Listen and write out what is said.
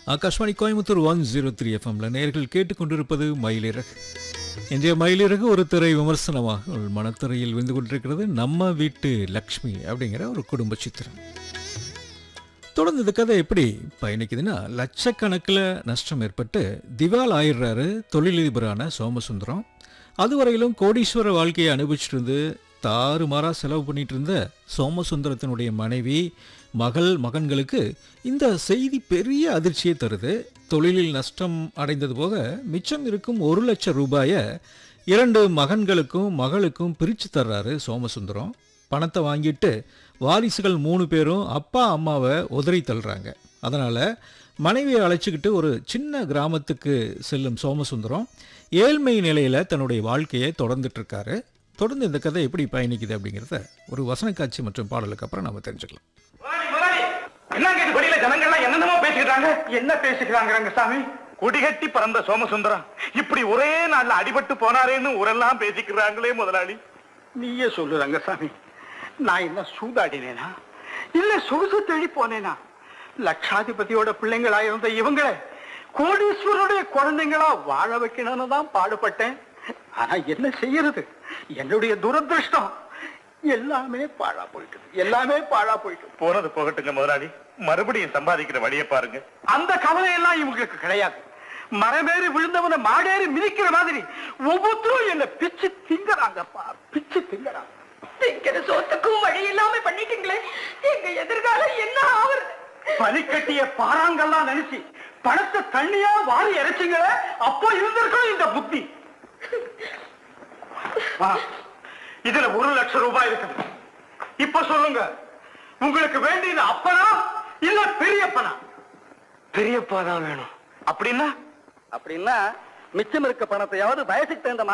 Akashvani Coimbatore one zero three எஃப்எம்ல நேர்கள் கேட்டுக்கொண்டிருப்பது மயிலிறகு இன்றைய மயிலிறகு ஒரு திரை விமர்சனமாக ஒரு மனத்திரையில் விழுந்து கொண்டிருக்கிறது நம்ம வீட்டு லக்ஷ்மி அப்படிங்கிற ஒரு குடும்ப சித்திரம் தொடர்ந்து இந்த கதை எப்படி பயணிக்குதுன்னா லட்சக்கணக்கில் நஷ்டம் ஏற்பட்டு திவால் ஆயிடுறாரு தொழிலதிபரான சோமசுந்தரம் அதுவரையிலும் கோடீஸ்வர வாழ்க்கையை அனுபவிச்சுட்டு இருந்து தாறுமாறா செலவு பண்ணிட்டு இருந்த சோமசுந்தரத்தினுடைய மனைவி மகள் மகன்களுக்கு இந்த செய்தி பெரிய அதிர்ச்சியை தருது தொழிலில் நஷ்டம் அடைந்தது போக மிச்சம் இருக்கும் ஒரு லட்சம் ரூபாயை இரண்டு மகன்களுக்கும் மகளுக்கும் பிரித்து தர்றாரு சோமசுந்தரம் பணத்தை வாங்கிட்டு வாரிசுகள் மூணு பேரும் அப்பா அம்மாவை உதறி தள்ளுறாங்க அதனால் மனைவியை அழைச்சிக்கிட்டு ஒரு சின்ன கிராமத்துக்கு செல்லும் சோமசுந்தரம் ஏழ்மை நிலையில் தன்னுடைய வாழ்க்கையை தொடர்ந்துட்டு இருக்காரு தொடர்ந்து இந்த கதை எப்படி பயணிக்குது அப்படிங்கிறத ஒரு வசன காட்சி மற்றும் பாடலுக்கு அப்புறம் நம்ம தெரிஞ்சுக்கலாம் முதலாளி, முதலாளி, என்னங்க இது வெளியில ஜனங்கள்லாம் என்னென்னமோ பேசிக்கிறாங்க என்ன பேசிக்கிறாங்க ரங்கசாமி குடிகட்டி பறந்த சோமசுந்தரம் இப்படி ஒரே நாள்ல அடிபட்டு போனாரேன்னு ஊரெல்லாம் பேசிக்கிறாங்களே முதலாளி நீயே சொல்லு ரங்கசாமி நான் என்ன சூதாடினேனா இல்ல சொகுசு தேடி போனேனா லட்சாதிபதியோட பிள்ளைங்களா இருந்த இவங்களை கோடீஸ்வரருடைய குழந்தைங்களா வாழ வைக்கணும்னு தான் பாடுபட்டேன் ஆனா என்ன செய்யறது என்னுடைய துரதிருஷ்டம் எல்லாமே பாழா போயிட்டு எல்லாமே பாழா போயிட்டு போனது போகட்டுங்க முதலாளி மறுபடியும் சம்பாதிக்கிற வழியை பாருங்க அந்த கவலை எல்லாம் இவங்களுக்கு கிடையாது மரமேறி விழுந்தவன மாடேறி மிதிக்கிற மாதிரி ஒவ்வொருத்தரும் என்ன பிச்சு திங்கறாங்கப்பா பிச்சு திங்கறாங்க திங்கிற சோத்துக்கும் வழி இல்லாம பண்ணிட்டீங்களே எங்க எதிர்காலம் என்ன ஆவறது பனிக்கட்டிய பாறாங்கல்லாம் நினைச்சு பணத்தை தண்ணியா வாரி இறைச்சிங்களே அப்போ இருந்திருக்கணும் இந்த புத்தி ஆ, இதுல ஒரு லட்சம் ரூபாய் இருக்குது இப்ப சொல்லுங்க உங்களுக்கு வேண்டியது அப்பனா இல்ல பெரியப்பனா பெரியப்பா தான் வேணும் அப்படின்னா அப்படின்னா மிச்சம் இருக்க பணத்தையாவது வயசுக்கு தகுந்த